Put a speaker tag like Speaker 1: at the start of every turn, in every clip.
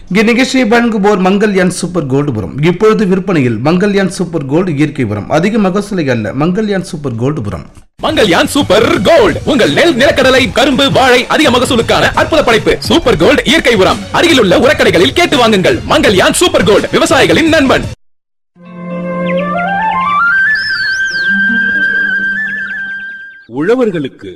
Speaker 1: இந்நிகழ்ச்சியை வழங்குவோர் Mangalyaan super gold உரம் இப்பொழுது விற்பனையில் மங்கல்யான் சூப்பர் கோல்டு இயற்கை உரம் அதிக மகசூலை அல்ல மங்கல்யான் சூப்பர் கோல்டு உரம்
Speaker 2: மங்கல்யான் சூப்பர் கோல்ட் உங்கள் நெல் நிலக்கடலை கரும்பு வாழை அதிக மகசூலுக்கான அற்புத படைப்பு சூப்பர் கோல்ட் இயற்கை உரம் அருகில் உள்ள உரக்கடைகளில் கேட்டு வாங்குங்கள் மங்கல்யான் சூப்பர் கோல்ட் விவசாயிகளின் நண்பன்
Speaker 3: உழவர்களுக்கு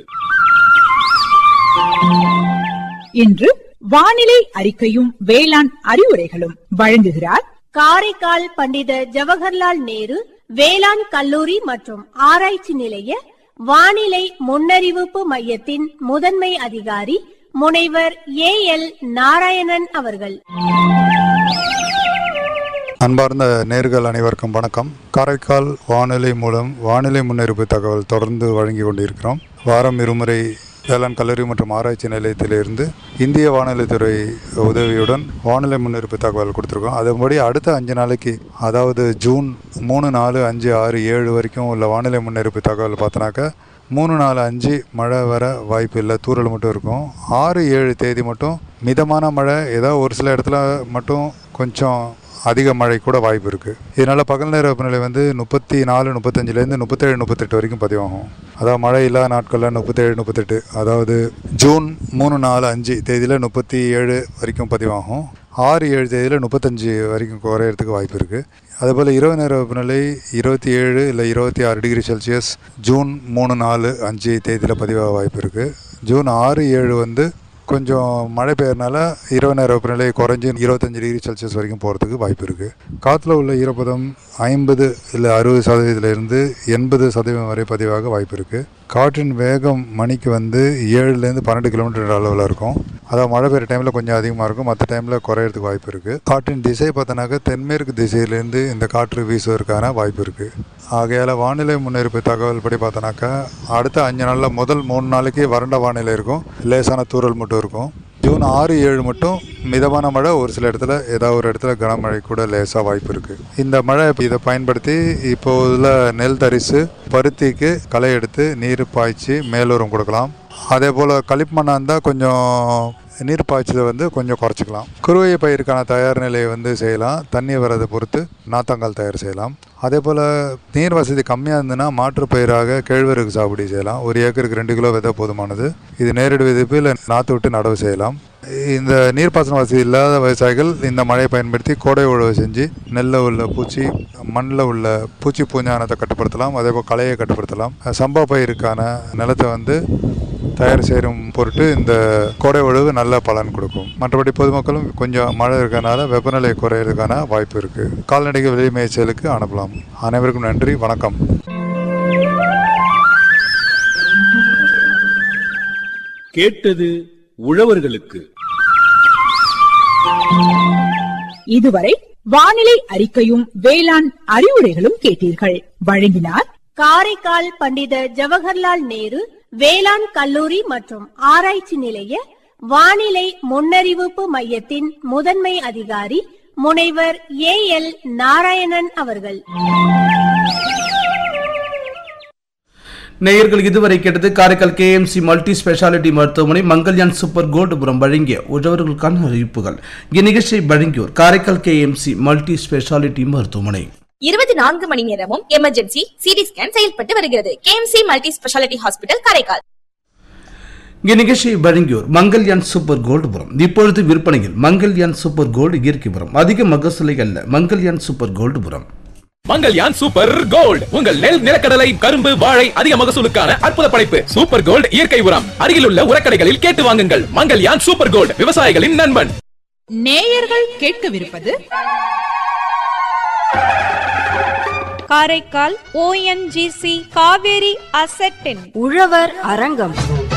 Speaker 4: இன்று வானிலை அறிக்கையும் வேளாண் அறிவுரைகளும் வழங்குகிறார்
Speaker 5: காரைக்கால் பண்டித ஜவஹர்லால் நேரு வேளாண் கல்லூரி மற்றும் ஆராய்ச்சி நிலைய வானிலை முன்னறிவிப்பு மையத்தின் முதன்மை அதிகாரி முனைவர் ஏ எல் நாராயணன் அவர்கள்
Speaker 6: அன்பார்ந்த நேர்கள் அனைவருக்கும் வணக்கம் காரைக்கால் வானொலி மூலம் வானிலை முன்னறிப்பு தகவல் தொடர்ந்து வழங்கி கொண்டிருக்கிறோம் வாரம் இருமுறை வேளாண் கல்லூரி மற்றும் ஆராய்ச்சி நிலையத்திலிருந்து இந்திய வானிலைத்துறை உதவியுடன் வானிலை முன்னறிப்பு தகவல் கொடுத்துருக்கோம் அதுபடி அடுத்த அஞ்சு நாளைக்கு அதாவது ஜூன் மூணு நாலு அஞ்சு ஆறு ஏழு வரைக்கும் உள்ள வானிலை முன்னறிப்பு தகவல் பார்த்தோன்னாக்கா மூணு நாலு அஞ்சு மழை வர வாய்ப்பு இல்லை தூறல் மட்டும் இருக்கும் ஆறு ஏழு தேதி மட்டும் மிதமான மழை ஏதோ ஒரு சில இடத்துல மட்டும் கொஞ்சம் அதிக மழை கூட வாய்ப்பு இருக்குது இதனால் பகல் நேர வெப்பநிலை வந்து முப்பத்தி நாலு முப்பத்தஞ்சிலேருந்து முப்பத்தேழு முப்பத்தெட்டு வரைக்கும் பதிவாகும் அதாவது மழை இல்லாத நாட்களில் முப்பத்தேழு முப்பத்தெட்டு அதாவது ஜூன் மூணு நாலு அஞ்சு தேதியில் முப்பத்தி ஏழு வரைக்கும் பதிவாகும் ஆறு ஏழு தேதியில் முப்பத்தஞ்சு வரைக்கும் குறையிறதுக்கு வாய்ப்பு இருக்குது அதுபோல் இரவு நேர வெப்பநிலை இருபத்தி ஏழு இல்லை இருபத்தி ஆறு டிகிரி செல்சியஸ் ஜூன் மூணு நாலு அஞ்சு தேதியில் பதிவாக வாய்ப்பு இருக்குது ஜூன் ஆறு ஏழு வந்து கொஞ்சம் மழை பெய்யறனால இரவு நேர வெப்பநிலை குறைஞ்சி இருபத்தஞ்சி டிகிரி செல்சியஸ் வரைக்கும் போகிறதுக்கு வாய்ப்பு இருக்குது காற்றுல உள்ள ஈரப்பதம் ஐம்பது இல்லை அறுபது சதவீதத்திலிருந்து எண்பது சதவீதம் வரை பதிவாக வாய்ப்பு இருக்குது காற்றின் வேகம் மணிக்கு வந்து ஏழுலேருந்து பன்னெண்டு கிலோமீட்டர் அளவில் இருக்கும் அதாவது மழை பெய்யுற டைமில் கொஞ்சம் அதிகமாக இருக்கும் மற்ற டைமில் குறையிறதுக்கு வாய்ப்பு இருக்குது காற்றின் திசை பார்த்தோன்னாக்கா தென்மேற்கு திசையிலேருந்து இந்த காற்று வீசுவதற்கான வாய்ப்பு இருக்குது ஆகையால் வானிலை முன்னறிப்பு தகவல் படி பார்த்தோன்னாக்கா அடுத்த அஞ்சு நாளில் முதல் மூணு நாளைக்கு வறண்ட வானிலை இருக்கும் லேசான தூறல் மட்டும் இருக்கும் ஜூன் ஆறு ஏழு மட்டும் மிதமான மழை ஒரு சில இடத்துல ஏதாவது ஒரு இடத்துல கனமழை கூட லேசாக வாய்ப்பு இருக்குது இந்த மழை இதை பயன்படுத்தி இப்போ உள்ள நெல் தரிசு பருத்திக்கு களை எடுத்து நீர் பாய்ச்சி மேலூரம் கொடுக்கலாம் அதே போல் களிமண்ணாக இருந்தால் கொஞ்சம் நீர் பாய்ச்சதை வந்து கொஞ்சம் குறைச்சிக்கலாம் குறுவை பயிருக்கான தயார் நிலையை வந்து செய்யலாம் தண்ணி வரதை பொறுத்து நாத்தாங்கால் தயார் செய்யலாம் அதே போல் நீர் வசதி கம்மியாக இருந்ததுன்னா மாற்று பயிராக கேழ்வரகு சாகுபடி செய்யலாம் ஒரு ஏக்கருக்கு ரெண்டு கிலோ விதை போதுமானது இது நேரடி விதைப்பு இல்லை நாற்று விட்டு நடவு செய்யலாம் இந்த நீர்ப்பாசன வசதி இல்லாத விவசாயிகள் இந்த மழையை பயன்படுத்தி கோடை உழவு செஞ்சு நெல்லில் உள்ள பூச்சி மண்ணில் உள்ள பூச்சி பூஞ்சானத்தை கட்டுப்படுத்தலாம் அதே போல் களையை கட்டுப்படுத்தலாம் சம்பா பயிருக்கான நிலத்தை வந்து தயார் செய்யும் பொருட்டு இந்த கோடை உழவு நல்ல பலன் கொடுக்கும் மற்றபடி பொதுமக்களும் கொஞ்சம் மழை இருக்கறனால வெப்பநிலை குறையிறதுக்கான வாய்ப்பு இருக்குது கால்நடைகள் வெளி மேய்ச்சலுக்கு அனுப்பலாம் அனைவருக்கும் நன்றி வணக்கம்
Speaker 3: கேட்டது உழவர்களுக்கு
Speaker 4: இதுவரை வானிலை அறிக்கையும் வேளாண் அறிவுரைகளும் கேட்டீர்கள் வழங்கினார்
Speaker 5: காரைக்கால் பண்டித ஜவஹர்லால் நேரு வேளாண் கல்லூரி மற்றும் ஆராய்ச்சி நிலைய வானிலை முன்னறிவிப்பு மையத்தின் முதன்மை அதிகாரி முனைவர் ஏ எல் நாராயணன் அவர்கள்
Speaker 1: நேயர்கள் இதுவரை கேட்டது காரைக்கால் கேஎம்சி மல்டி ஸ்பெஷாலிட்டி மருத்துவமனை மங்கல்யான் சூப்பர் கோல்டுபுரம் வழங்கிய உழவர்களுக்கான அறிவிப்புகள் இந்நிகழ்ச்சியை வழங்கியோர் காரைக்கால் கேஎம்சி மல்டி ஸ்பெஷாலிட்டி மருத்துவமனை
Speaker 7: இருபத்தி நான்கு மணி நேரமும் எமர்ஜென்சி சிடி ஸ்கேன் செயல்பட்டு வருகிறது KMC multi speciality hospital Karaikal
Speaker 1: இந்நிகழ்ச்சியை வழங்கியோர் மங்கல்யான் சூப்பர் கோல்டுபுரம் இப்பொழுது விற்பனையில் மங்கல்யான் சூப்பர் கோல்டு இயற்கைபுரம் அதிக மகசூலை அல்ல மங்கல்யான் சூப்பர் கோல்டுபுரம்
Speaker 2: மங்கல்யான் சூப்பர் கோல்ட் உங்கள் நெல் நிலக்கடலை கரும்பு வாழை அதிக மகசூலுக்கான அற்புத படைப்பு சூப்பர் கோல்ட் இயற்கை உரம் அருகில் உள்ள உரக்கடைகளில் கேட்டு வாங்குங்கள் மங்கல்யான் சூப்பர் கோல்ட் விவசாயிகளின் நண்பன்
Speaker 4: நேயர்கள் கேட்கவிருப்பது
Speaker 8: காரைக்கால் ஓஎன்ஜிசி காவேரி அசட்டின்
Speaker 9: உழவர் அரங்கம்